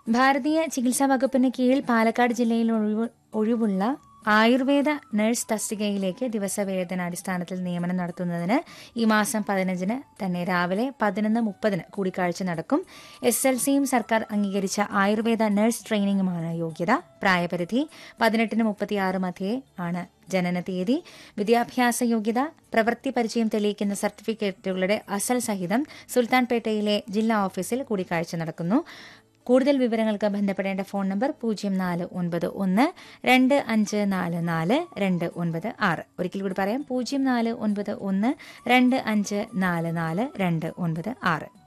ഭാരതീയ ചികിത്സാ വകുപ്പിന് കീഴിൽ പാലക്കാട് ജില്ലയിൽ ഒഴിവ് ഒഴിവുള്ള ആയുർവേദ നഴ്സ് തസ്തികയിലേക്ക് ദിവസവേതനാടിസ്ഥാനത്തിൽ നിയമനം നടത്തുന്നതിന് ഈ മാസം പതിനഞ്ചിന് തന്നെ രാവിലെ പതിനൊന്ന് മുപ്പതിന് കൂടിക്കാഴ്ച നടക്കും എസ് എൽ സിയും സർക്കാർ അംഗീകരിച്ച ആയുർവേദ നഴ്സ് ട്രെയിനിങ്ങുമാണ് യോഗ്യത പ്രായപരിധി പതിനെട്ടിന് മുപ്പത്തിയാറ് മധ്യേ ആണ് ജനന തീയതി വിദ്യാഭ്യാസ യോഗ്യത പ്രവൃത്തി പരിചയം തെളിയിക്കുന്ന സർട്ടിഫിക്കറ്റുകളുടെ അസൽ സഹിതം സുൽത്താൻപേട്ടയിലെ ജില്ലാ ഓഫീസിൽ കൂടിക്കാഴ്ച നടക്കുന്നു കൂടുതൽ വിവരങ്ങൾക്ക് ബന്ധപ്പെടേണ്ട ഫോൺ നമ്പർ പൂജ്യം നാല് ഒൻപത് ഒന്ന് രണ്ട് അഞ്ച് നാല് നാല് രണ്ട് ഒൻപത് ആറ് ഒരിക്കൽ കൂടി പറയാം പൂജ്യം നാല് ഒൻപത് ഒന്ന് രണ്ട് അഞ്ച് നാല് നാല് രണ്ട് ഒൻപത് ആറ്